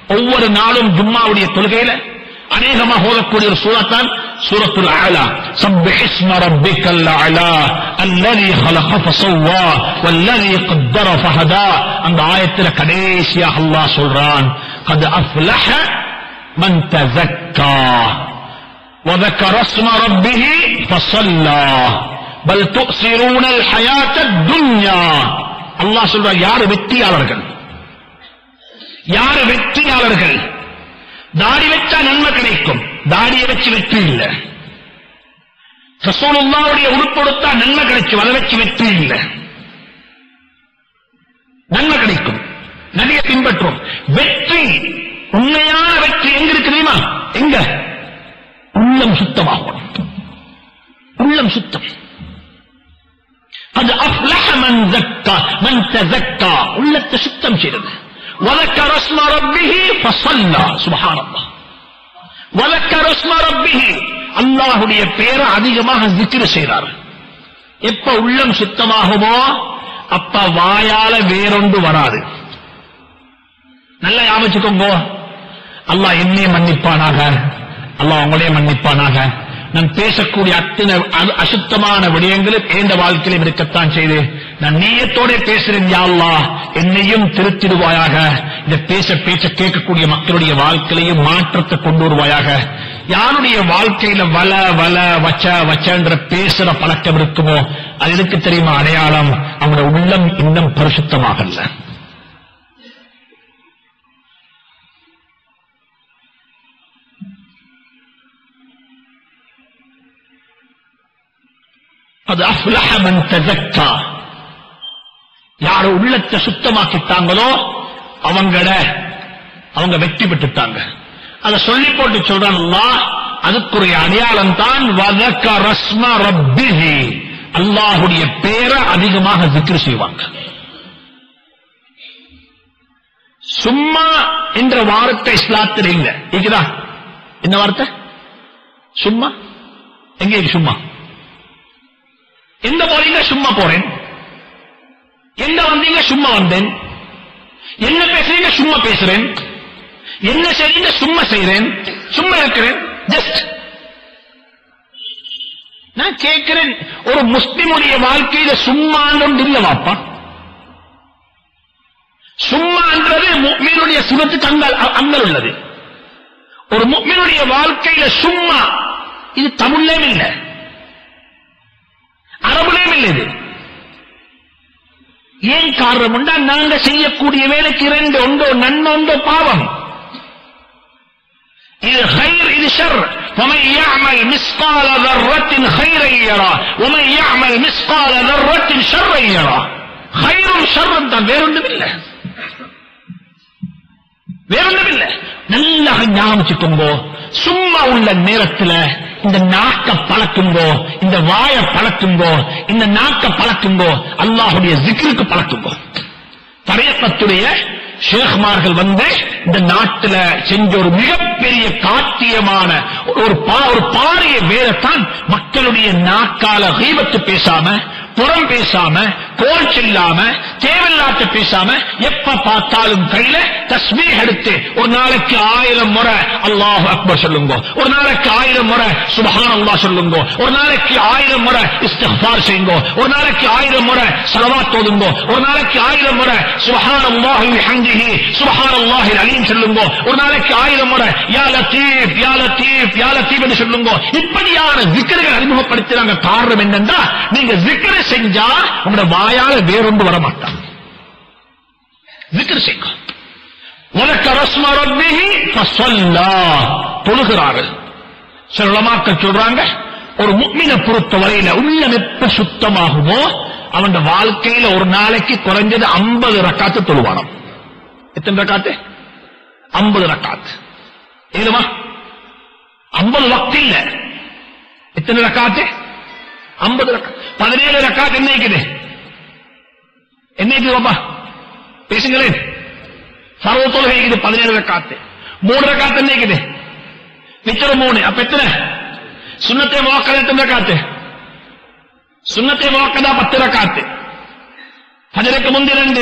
ஒவ்வொரு நாளும் ஜும்மாவுடைய தொழுகையில அநேகமாக ஓதக்கூடிய ஒரு சூரத்தான் சூரத்துல் அலா சப்பிஹ் இஸ்ம ரப்பிக்கல் அலா அல்லதி خلق فسوى والذي قدر فهدى அந்த ஆயத்துல கடைசியாக அல்லாஹ் சொல்றான் قد افلح من تزكى وذكر اسم ربه فصلى بل تؤثرون الحياة الدنيا அல்லாஹ் சொல்றார் யாரு வெற்றியாளர்கள் யாரு வெற்றியாளர்கள் தாடி வச்சா நன்மை கிடைக்கும் தாடியை வச்சு வெற்றி இல்ல ரசூலுல்லாவுடைய உடுப்பு கொடுத்தா நன்மை கிடைக்கும் அதை வச்சு வெற்றி இல்ல நன்மை கிடைக்கும் நதியை பின்பற்றும் வெற்றி உண்மையான வெற்றி எங்க இருக்கு தெரியுமா எங்க உள்ளம் சுத்தமாகும் உள்ளம் சுத்தம் அது அஃப்லஹ மன் ஜக்கா மன் தஸக்கா உள்ளத்தை சுத்தம் செய்தது وذكر اسم ربه فصلى سبحان الله وذكر اسم ربه அல்லாஹ்வுடைய பேரை அதிகமாக zikr செய்றார் எப்ப உள்ளம் சுத்தமாகுமோ அப்ப வாயால வேறொன்று வராது நல்லா ஞாபகிச்சுக்கோங்க அல்லாஹ் என்னையே மன்னிப்பானாக அல்லாஹ் உங்களே மன்னிப்பானாக நான் பேசக்கூடிய அத்தனை அ- அசுத்தமான விடயங்களும் எந்த வாழ்க்கையிலும் இருக்கத்தான் செய்து நான் நீயத்தோட பேசுறேன் யா அல்லாஹ் என்னையும் திருத்திடுவாயாக இந்த பேச பேச கேட்கக்கூடிய மக்களுடைய வாழ்க்கையிலையும் மாற்றத்தை கொண்டு வருவாயாக யாருடைய வாழ்க்கையில வல வல வச்ச வச்சன்ற பேசுற பழக்கம் இருக்குமோ அது எதுக்கு தெரியுமா அடையாளம் அவங்களோட உள்ளம் இன்னும் பரிசுத்தமாகல அது அஃப்லஹ மன் தஸக்கா யார் உள்ளத்தை சுத்தமாக்கிட்டாங்களோ அவங்கள அவங்க வெற்றி பெற்றுட்டாங்க அத சொல்லி போட்டு சொல்றான் அல்லாஹ் அதுக்குரிய அடையாளம் தான் வதக்க ரஸ்ம ரப்பிஹி அல்லாஹுடைய பேரை அதிகமாக zikr செய்வாங்க சும்மா என்ற வார்த்தை இஸ்லாத்தில் இல்ல இருக்குதா என்ன வார்த்தை சும்மா எங்க இருக்கு சும்மா எந்த போறீங்க சும்மா போறேன் எங்க வந்தீங்க சும்மா வந்தேன் என்ன பேசுறீங்க சும்மா பேசுறேன் என்ன செய்றீங்க சும்மா செய்றேன் சும்மா இருக்கிறேன் ஜஸ்ட் நான் கேட்கிறேன் ஒரு முஸ்லிமுடைய வாழ்க்கையில சும்மான்னு இல்ல வாப்பா சும்மான்றது முக்மீனுடைய சுகத்துக்கு அங்கல் அங்கல் உள்ளது ஒரு முக்மீனுடைய வாழ்க்கையில சும்மா இது தமிழ்லேயும் இல்லை அரபுலேயும் இல்லை இது ஏன் காரணம் உண்டா நாங்க செய்யக்கூடிய வேலைக்கு இரண்டு ஒன்றோ நன்மை ஒன்றோ பாவம் இது خير இது شر ومن يعمل مثقال ذرة خيرا يرى ومن يعمل مثقال ذرة شرا يرى خير شر தான் வேறொன்றும் இல்லை வேறொன்றும் இல்லை நல்லா ஞாபகிச்சுக்கோங்கோ சும்மா உள்ள நேரத்துல இந்த நாக்க பழக்குங்கோ இந்த வாய பழக்குங்கோ இந்த நாக்க பழக்குங்கோ அல்லாஹுடைய ஜிக்ருக்கு பழக்குங்கோ தரையப்பத்துடைய ஷேக்மார்கள் வந்து இந்த நாட்டுல செஞ்ச ஒரு மிகப்பெரிய காத்தியமான ஒரு பா- ஒரு பாரிய வேலைத்தான் மக்களுடைய நாக்கால கீபத்து பேசாம புறம் பேசாம கோல் செல்லாம தேவையில்லாத பேசாம எப்ப பார்த்தாலும் கையில தஸ்மீஹ் எடுத்து ஒரு நாளைக்கு ஆயிரம் முறை அல்லாஹ் அக்பர் சொல்லுங்க ஒரு நாளைக்கு ஆயிரம் முறை சுபஹான் அல்லாஹ் சொல்லுங்க ஒரு நாளைக்கு ஆயிரம் முறை இஸ்திஃபார் செய்யுங்க ஒரு நாளைக்கு ஆயிரம் முறை ஸலவாத் ஓதுங்க ஒரு நாளைக்கு ஆயிரம் முறை சுபஹான் அல்லாஹி வஹம்திஹி சுபஹான் அல்லாஹில் அலீம் சொல்லுங்க ஒரு நாளைக்கு ஆயிரம் முறை யா லத்தீப் யா லத்தீப் யா லத்தீப் என்று சொல்லுங்க இப்படியான ஜிக்கர்கள் அறிமுகப்படுத்துறாங்க காரணம் என்னன்னா நீங்க ஜிக்கரை செஞ்சா உங்களோட வாயால வேறொன்று வர மாட்டாங்க ஜிக்கர் செய்யுங்க உனக்கு ரஸ்ம ரப்பிஹி ஃபஸல்லா தொழுகிறார்கள் சில உலமாக்கள் சொல்றாங்க ஒரு முக்மினை பொறுத்த வரையில உள்ளம் எப்ப சுத்தமாகுமோ அவன் வாழ்க்கையில ஒரு நாளைக்கு குறைஞ்சது 50 ரக்காத்து தொழுவானம் எத்தனை ரக்காத்து 50 ரக்காத்து ஏழுமா 50 வக்த் இல்ல எத்தனை ரக்காத்து 50 ரக்காத்து 17 ரக்காத்து என்ன இருக்குது என்ன இருக்குது பாப்பா பேசுங்களேன் சர்வ தொழுகை இருக்குது பதினேழு ரக்காத்து மூணு ரக்காத்து என்ன இருக்குது மிச்சம் மூணு அப்ப எத்தனை சுண்ணத்தை முவாக்கதா எத்தனை ரக்காத்து சுண்ணத்தை முவாக்கதா பத்து ரக்காத்து ஃபஜருக்கு முந்தி ரெண்டு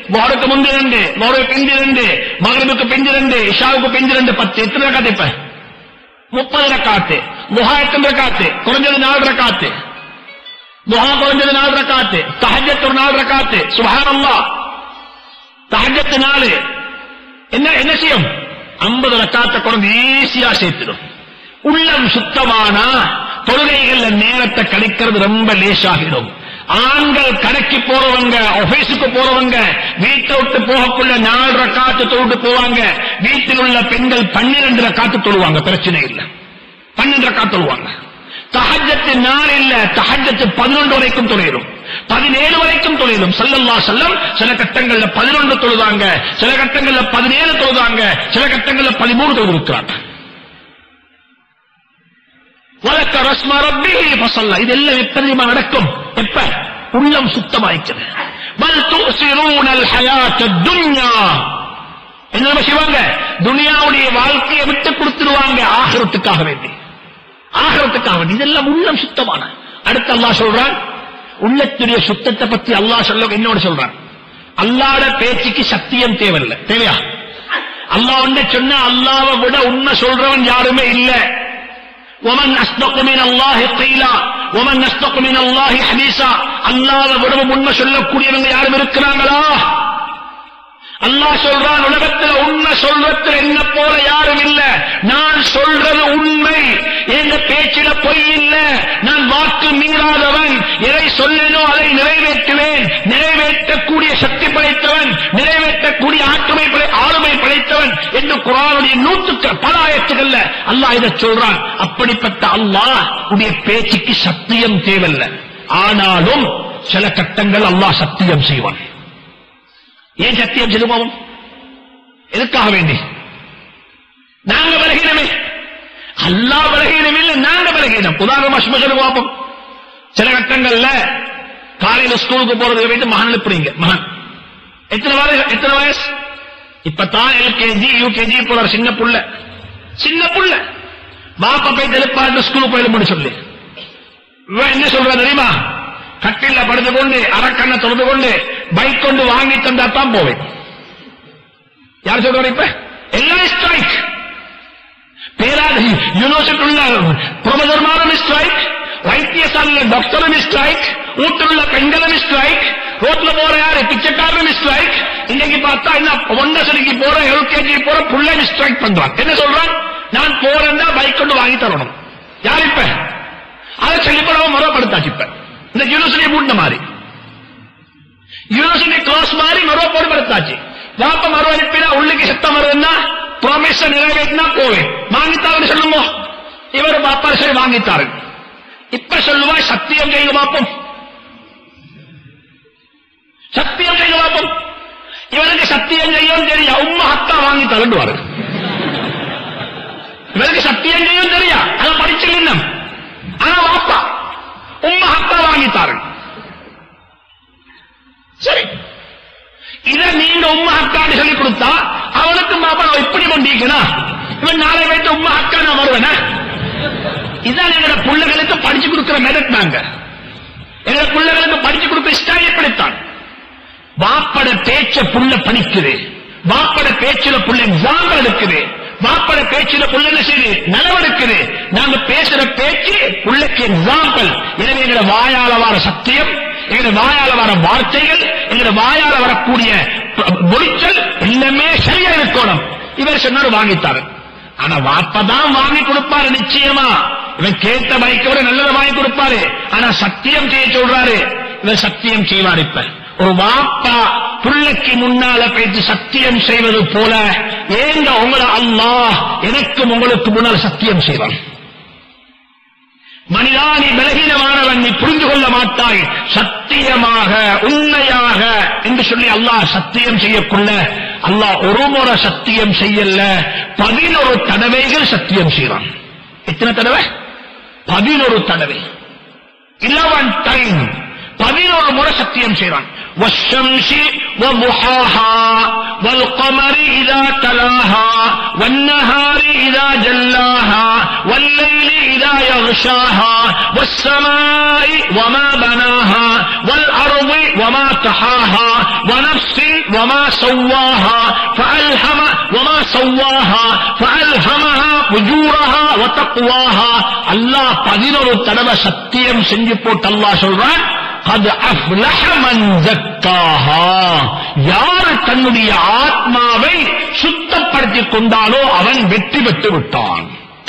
மொஹருக்கு முந்தி ரெண்டு மொஹருக்கு பிந்தி ரெண்டு மகரிபுக்கு பிந்தி ரெண்டு இஷாவுக்கு பிந்தி ரெண்டு பத்து எத்தனை ரக்காத்து இப்ப முப்பது ரக்காத்து முஹா எத்தனை ரக்காத்து குறைஞ்சது நாலு ரக்காத்து முஹா குறைஞ்சது நாலு ரக்காத்து தஹஜத் ஒரு நாலு ரக்காத்து சுபஹானல்லாஹ் தஹஜத் நாலு என்ன என்ன செய்யும் ஐம்பது ரக்காத்தை குறைஞ்சு ஈஸியா சேர்த்துடும் உள்ளம் சுத்தமானா தொழுகைகள்ல நேரத்தை கழிக்கிறது ரொம்ப லேசாகிடும் ஆண்கள் கடைக்கு போறவங்க ஆபீஸுக்கு போறவங்க வீட்டை விட்டு போகக்குள்ள நாலு ரக்காத்து தொழுட்டு போவாங்க வீட்டில் உள்ள பெண்கள் பன்னிரண்டு ரக்காத்து தொழுவாங்க பிரச்சனை இல்லை பன்னெண்டு ரக்காத்து தொழுவாங்க தஹஜத்து நாள் இல்ல தஹஜத்து பதினொன்று வரைக்கும் தொழிலும் பதினேழு வரைக்கும் தொழிலும் சல்லல்லா செல்லம் சில கட்டங்கள்ல பதினொன்று தொழுதாங்க சில கட்டங்கள்ல பதினேழு தொழுதாங்க சில கட்டங்கள்ல பதிமூணு தொழுதிருக்கிறாங்க வழக்க ரஸ்ம ரப்பிஹி ஃபஸல்ல இதெல்லாம் எப்ப தெரியுமா நடக்கும் எப்ப உள்ளம் சுத்தமாயிக்கிறது பல் துஸிரூனல் ஹயாத்தத் துன்யா என்ன செய்வாங்க துனியாவுடைய வாழ்க்கையை விட்டு கொடுத்துருவாங்க ஆகிரத்துக்காக வேண்டி ஆகிரத்துக்காக வேண்டி இதெல்லாம் உள்ளம் சுத்தமான அடுத்து அல்லாஹ் சொல்றான் உள்ளத்துடைய சுத்தத்தை பத்தி அல்லாஹ் சொல்ல என்னோட சொல்றான் அல்லாட பேச்சுக்கு சத்தியம் தேவையில்லை தேவையா அல்லாஹ் வந்து சொன்னா அல்லாவை விட உண்மை சொல்றவன் யாருமே இல்லை ومن أصدق من الله قيلا ومن أصدق من الله حديثا அல்லாஹ்வை விடவும் உண்மை சொல்லக்கூடியவங்க யாரும் இருக்கிறாங்களா அல்லாஹ் சொல்றான் உலகத்துல உண்மை சொல்றதுல என்ன போல யாரும் இல்ல நான் சொல்றது உண்மை எங்க பேச்சில பொய் இல்ல நான் வாக்கு மீறாதவன் எதை சொல்லனோ அதை நிறைவேற்றுவேன் நிறைவேற்றக்கூடிய சக்தி படைத்தவன் நிறைவேற்றக்கூடிய ஆற்றுமை படை- ஆளுமை படைத்தவன் என்று குரானுடைய நூற்றுக்கு பல ஆயத்துகள்ல அல்லாஹ் இதை சொல்றான் அப்படிப்பட்ட அல்லாஹ் உடைய பேச்சுக்கு சத்தியம் தேவையில்லை ஆனாலும் சில கட்டங்கள் அல்லாஹ் சத்தியம் செய்வான் ஏன் சத்தியம் செய்துவோம் எதுக்காக வேண்டி நாங்க விலகினமே அல்லா விலகினம் இல்ல நாங்க விலகினம் உதாரணமா சும்மா சொல்லி பார்ப்போம் சில கட்டங்கள்ல காலையில ஸ்கூலுக்கு போறதுக்கு வேண்டி மகன் அனுப்புறீங்க மகன் எத்தனை வயசு எத்தனை வயசு இப்பதான் எல்கேஜி யூகேஜி போற சின்ன புள்ள சின்ன புள்ள பாப்பா போய் தெளிப்பாட்டு ஸ்கூலுக்கு போயிட சொல்லி இவன் என்ன சொல்ற தெரியுமா கட்டில படுத்து கொண்டு அரக்கண்ணை தொடர்ந்து கொண்டு பைக் கொண்டு வாங்கி தந்தா தான் போவேன் யார் சொல்றாரு இப்ப எல்லாம் ஸ்ட்ரைக் பேராது யூனிவர்சிட்டி உள்ள ப்ரொஃபசர்மாரும் ஸ்ட்ரைக் வைத்தியசாலையில டாக்டரும் ஸ்ட்ரைக் வீட்டில் உள்ள பெண்களும் ஸ்ட்ரைக் ரோட்ல போற யாரு பிச்சைக்காரரும் ஸ்ட்ரைக் இன்னைக்கு பார்த்தா என்ன ஒன்னசரிக்கு போற எல்கேஜி போற புள்ளை ஸ்ட்ரைக் பண்றான் என்ன சொல்றான் நான் போறேன்னா பைக் கொண்டு வாங்கி தரணும் யார் இப்ப அதை சொல்லிப்படாம மறுபடுத்தாச்சு இப்ப இந்த யூனிவர்சிட்டி மூண்ட மாதிரி யூனிவர்சிட்டி கிளாஸ் மாதிரி மறுவ போடுபடுத்தாச்சு வாப்ப மறுவ அனுப்பினா உள்ளுக்கு சத்தம் வருதுன்னா ப்ராமிஸ் நிறைவேற்றினா போவேன் வாங்கித்தாருன்னு சொல்லுங்க இவர் பாப்பா சரி வாங்கித்தாரு இப்ப சொல்லுவா சத்தியம் செய்து பார்ப்போம் சத்தியம் செய்து பார்ப்போம் இவருக்கு சத்தியம் செய்யும் தெரியும் உம்மா அத்தா வாங்கி தரண்டுவாரு இவருக்கு சத்தியம் செய்யும் தெரியா அதை படிச்சு நின்னம் ஆனா வாப்பா உம்மா அத்தா வாங்கி தாருங்க சரி இத நீங்க உம்மா அக்கான்னு சொல்லி கொடுத்தா அவனுக்கு மாப்பா நான் இப்படி கொண்டிருக்கணும் இவன் நாளை வைத்து உம்மா அக்கா நான் வருவேனா இதான் எங்களோட பிள்ளைகளுக்கு படிச்சு கொடுக்கிற மெதட் நாங்க எங்களோட பிள்ளைகளுக்கு படிச்சு கொடுக்கிற ஸ்டைல் இப்படித்தான் வாப்பட பேச்ச புள்ள படிக்குது வாப்பட பேச்சுல புள்ள எக்ஸாம்பிள் எடுக்குது வாப்பட பேச்சுல புள்ள என்ன செய்யுது நலவெடுக்குது நாங்க பேசுற பேச்சு புள்ளைக்கு எக்ஸாம்பிள் எனவே எங்களோட வாயால வர சத்தியம் எங்களோட வாயால வர வார்த்தைகள் எங்களோட வாயால வரக்கூடிய மொழிச்சல் எல்லாமே சரியா இருக்கணும் இவர் சொன்னாரு வாங்கித்தாரு ஆனா வாப்பதான் வாங்கி கொடுப்பாரு நிச்சயமா இவன் கேட்ட பைக்கை விட நல்லதை வாங்கி கொடுப்பாரு ஆனா சத்தியம் செய்ய சொல்றாரு இவன் சத்தியம் செய்வார் இப்ப ஒரு வாப்பா புள்ளைக்கு முன்னால பேச்சு சத்தியம் செய்வது போல ஏங்க உங்களை அல்லாஹ் எனக்கும் உங்களுக்கு முன்னால் சத்தியம் செய்வான் மனிதா நீ பலகீனமானவன் நீ புரிந்து கொள்ள மாட்டாய் சத்தியமாக உண்மையாக என்று சொல்லி அல்லாஹ் சத்தியம் செய்யக்குள்ள அல்லாஹ் ஒரு முறை சத்தியம் செய்யல பதினொரு தடவைகள் சத்தியம் செய்வான் எத்தனை தடவை பதினொரு தடவை இலவன் டைம் பதினோரு முறை சத்தியம் செய்றான் والشمس وضحاها والقمر إذا تلاها والنهار إذا جلاها والليل إذا يغشاها يغشاها والسماء وما بناها والأرض وما طحاها ونفس وما سواها فألهم وما سواها فألهمها فجورها وتقواها அல்லாஹ் பதினொரு தடவை சத்தியம் செஞ்சு போட்டு அல்லாஹ் சொல்றான் அது அஃப்லஹ மன் ஜக்காஹா யார் தன்னுடைய ஆத்மாவை சுத்தப்படுத்திக் கொண்டாலோ அவன் வெற்றி பெற்று விட்டான்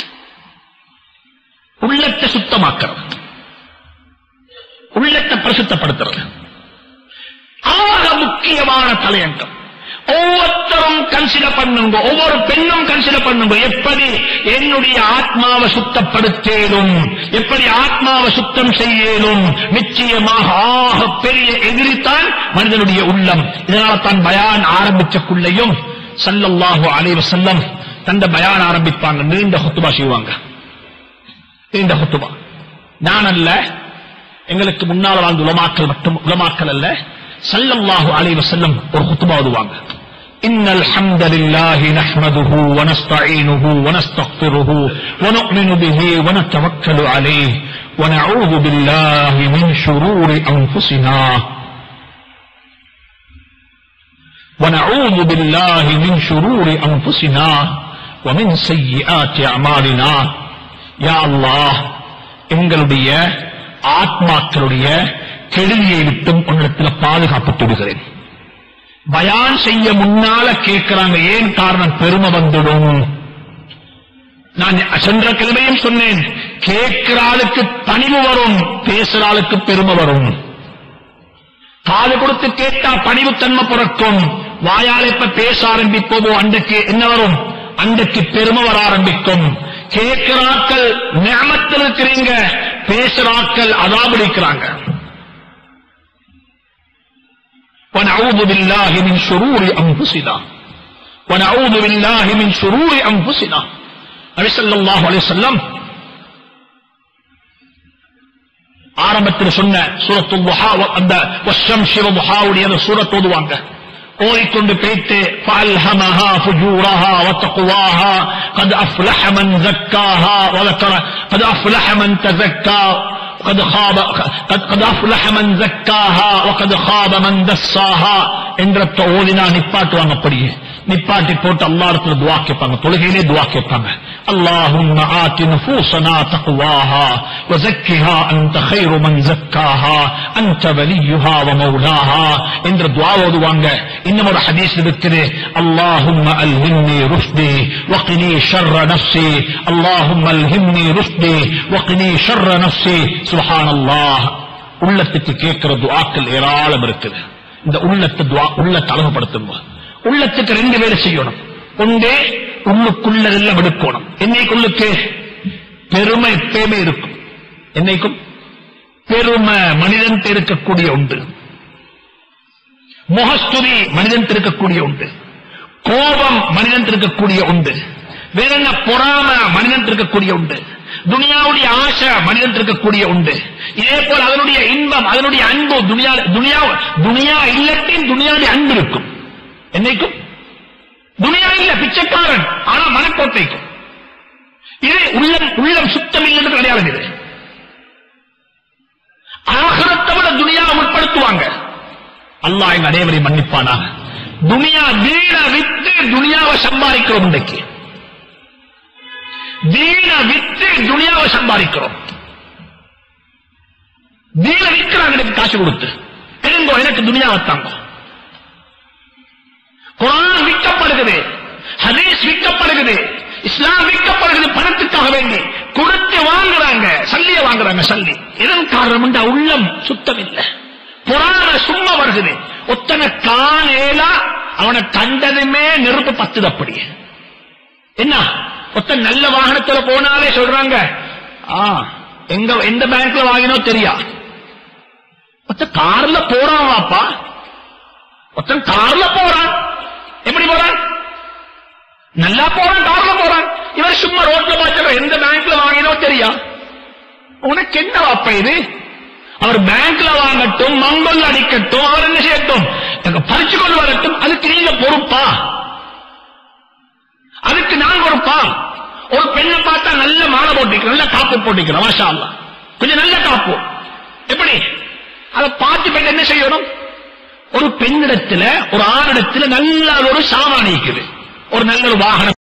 உள்ளத்தை சுத்தமாக்கிறது உள்ளத்தை பிரசுத்தப்படுத்துறது ஆக முக்கியமான தலையங்கம் ஒவ்வொருத்தரும் கன்சிடர் பண்ணுங்க ஒவ்வொரு பெண்ணும் கன்சிடர் பண்ணுங்க எப்படி என்னுடைய ஆத்மாவை சுத்தப்படுத்தேனும் எப்படி ஆத்மாவை சுத்தம் செய்யலும் நிச்சயமாக ஆக பெரிய எதிரித்தான் மனிதனுடைய உள்ளம் இதனால தான் பயான் ஆரம்பிச்சக்குள்ளையும் சல்லல்லாஹு அலைஹி வஸல்லம் தந்த பயான் ஆரம்பிப்பாங்க நீண்ட ஹுத்துபா செய்வாங்க நீண்ட ஹுத்துபா நான் அல்ல எங்களுக்கு முன்னால் வாழ்ந்த உலமாக்கல் மட்டும் உலமாக்கல் அல்ல சல்லல்லாஹு அலைஹி வஸல்லம் ஒரு ஹுத்துபா ஓதுவாங்க إن الحمد لله نحمده ونستعينه ونستغفره ونؤمن به ونتوكل عليه ونعوذ بالله من شرور أنفسنا ونعوذ بالله من شرور أنفسنا ومن سيئات أعمالنا يا الله எங்களுடைய ஆத்மாக்களுடைய கெடுதியை விட்டும் உன்னிடத்தில் பாதுகாப்பு தொடுகிறேன் பயான் செய்ய முன்னால கேட்கிறாங்க ஏன் காரணம் பெருமை வந்துடும் நான் சென்ற கிழமையும் சொன்னேன் கேட்கிற ஆளுக்கு பணிவு வரும் பேசுற ஆளுக்கு பெருமை வரும் காது கொடுத்து கேட்டா பணிவு தன்மை பிறக்கும் வாயால் எப்ப பேச ஆரம்பிப்போமோ அன்றைக்கு என்ன வரும் அன்றைக்கு பெருமை வர ஆரம்பிக்கும் கேட்கிறாக்கள் ஞாபகத்தில் இருக்கிறீங்க பேசுறாக்கள் அதாபடிக்கிறாங்க ونعوذ بالله من شرور أنفسنا ونعوذ بالله من شرور أنفسنا நபி ஸல்லல்லாஹு அலைஹி வஸல்லம் ஆரம்பத்தில் சொன்ன சூரத்துல் துஹா அந்த வஷம்ஷி வதுஹாவுடைய அந்த சூரத் ஓதுவாங்க ஓடிக்கொண்டு போயிட்டு فألهمها فجورها وتقواها قد أفلح من زكاها وذكر قد أفلح من تزكى قد خاب قد, قد أفلح من زكاها وقد خاب من دساها என்ற ஓதினா நிப்பாட்டுவாங்க அப்படியே நிப்பாட்டி போட்டு அல்லாஹ்வுக்கு துஆ கேட்பாங்க தொழுகையிலே துஆ கேட்பாங்க اللهم آت نفوسنا تقواها وزكها أنت خير من زكاها أنت وليها ومولاها என்ற துஆ ஓதுவாங்க இன்னும் ஒரு ஹதீஸ் இருக்குது اللهم ألهمني رشدي وقني شر نفسي اللهم ألهمني رشدي وقني شر نفسي سبحان الله உள்ளத்துக்கு கேட்கிற துஆக்கள் ஏராளம் இருக்குது இந்த உள்ளத்தை துஆ உள்ளத்தை அழகுபடுத்தும் உள்ளத்துக்கு ரெண்டு வேலை செய்யணும் ஒன்றே உள்ளுக்குள்ள எல்லாம் எடுக்கணும் என்னைக்குள்ளுக்கு பெருமை எப்பயுமே இருக்கும் என்னைக்கும் பெருமை மனிதன் இருக்கக்கூடிய உண்டு முகஸ்துதி மனிதன் இருக்கக்கூடிய உண்டு கோபம் மனிதன் இருக்கக்கூடிய உண்டு வேற என்ன பொறாம மனிதன் இருக்கக்கூடிய உண்டு துனியாவுடைய ஆசை மனிதன் இருக்கக்கூடிய உண்டு இதே போல அதனுடைய இன்பம் அதனுடைய அன்பு துனியா துனியா துனியா இல்லத்தின் துனியாவுடைய அன்பு இருக்கும் என்னைக்கும் துனியா இல்ல பிச்சைக்காரன் ஆனா மனக்கோட்டைக்கும் இது உள்ளம் உள்ளம் சுத்தம் இல்லைன்னு கிடையாது இது ஆகரத்தை விட துனியாவை உட்படுத்துவாங்க அல்லாஹ் எங்க அனைவரையும் மன்னிப்பானாக துனியா வீண வித்து துனியாவை சம்பாதிக்கிறோம் இன்றைக்கு வீண வித்து துனியாவை சம்பாதிக்கிறோம் வீண விற்கிறாங்க எனக்கு காசு கொடுத்து எடுங்கோ எனக்கு துனியாவை தாங்க குரான் விற்கப்படுகிறது ஹதீஸ் விற்கப்படுகிறது இஸ்லாம் விற்கப்படுகிறது பணத்துக்காக வேண்டி கொடுத்து வாங்குறாங்க சல்லிய வாங்குறாங்க சல்லி இதன் காரணம் என்றா உள்ளம் சுத்தம் இல்லை புறான சும்மா வருகிறது ஒத்தனை காணேலா அவனை கண்டதுமே நெருப்பு பத்துது அப்படி என்ன ஒத்த நல்ல வாகனத்துல போனாலே சொல்றாங்க ஆ எங்க எந்த பேங்க்ல வாங்கினோ தெரியா ஒத்த கார்ல போறான் வாப்பா ஒருத்தன் கார்ல போறான் எப்படி போறான் நல்லா போறான் கார்ல போறான் இவர் சும்மா ரோட்ல பார்த்து எந்த பேங்க்ல வாங்கினோ தெரியா உனக்கு என்ன வாப்பா இது அவர் பேங்க்ல வாங்கட்டும் மங்கல் அடிக்கட்டும் அவர் என்ன செய்யட்டும் எனக்கு பறிச்சு கொண்டு வரட்டும் அதுக்கு நீங்க பொறுப்பா அதுக்கு நான் பொறுப்பா ஒரு பெண்ணை பார்த்தா நல்ல மாலை போட்டிக்கிறோம் நல்ல காப்பு போட்டிக்கிறோம் மாஷா அல்லாஹ் கொஞ்சம் நல்ல காப்பு எப்படி அதை பார்த்து பெண் என்ன செய்யணும் ஒரு பெண்ணிடத்துல ஒரு ஆணிடத்துல நல்ல ஒரு சாமான் இருக்குது ஒரு நல்ல ஒரு வாகனம்